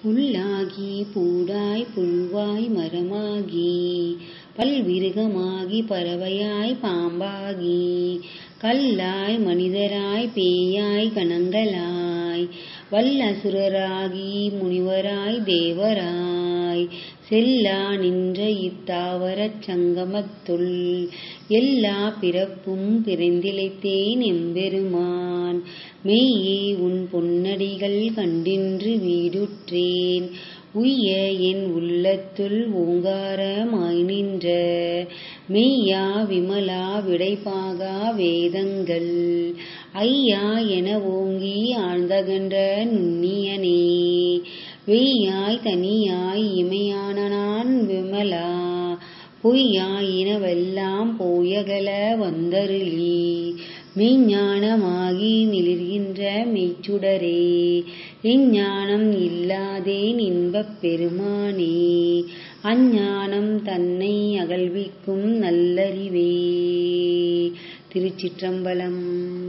புல்லாகி பூடாய் புழுவாய் மரமாகி பல்விருகமாகி பறவையாய் பாம்பாகி கல்லாய் மனிதராய் பேயாய் கணங்களாய் வல்லசுரராகி முனிவராய் தேவராய் செல்லா நின்ற இத்தாவரச் சங்கமத்துள் எல்லா பிறப்பும் பிறந்திழைத்தேன் எம்பெருமான் மெய்யே உன் பொன்னடிகள் கண்டின்று வீடுற்றேன் உய்ய என் உள்ளத்துள் ஓங்காரமாய் நின்ற மெய்யா விமலா விடைபாகா வேதங்கள் ஐயா என ஓங்கி ஆழ்ந்தகன்ற நுண்ணியனே வெய்யாய் தனியாய் இமையான நான் விமலா பொய்யாயினவெல்லாம் போயகல வந்தருளி மெய்ஞானமாகி மிளிர்கின்ற மெய்ச்சுடரே எஞ்ஞானம் இல்லாதேன் இன்பப் பெருமானே அஞ்ஞானம் தன்னை அகழ்விக்கும் நல்லறிவே திருச்சிற்றம்பலம்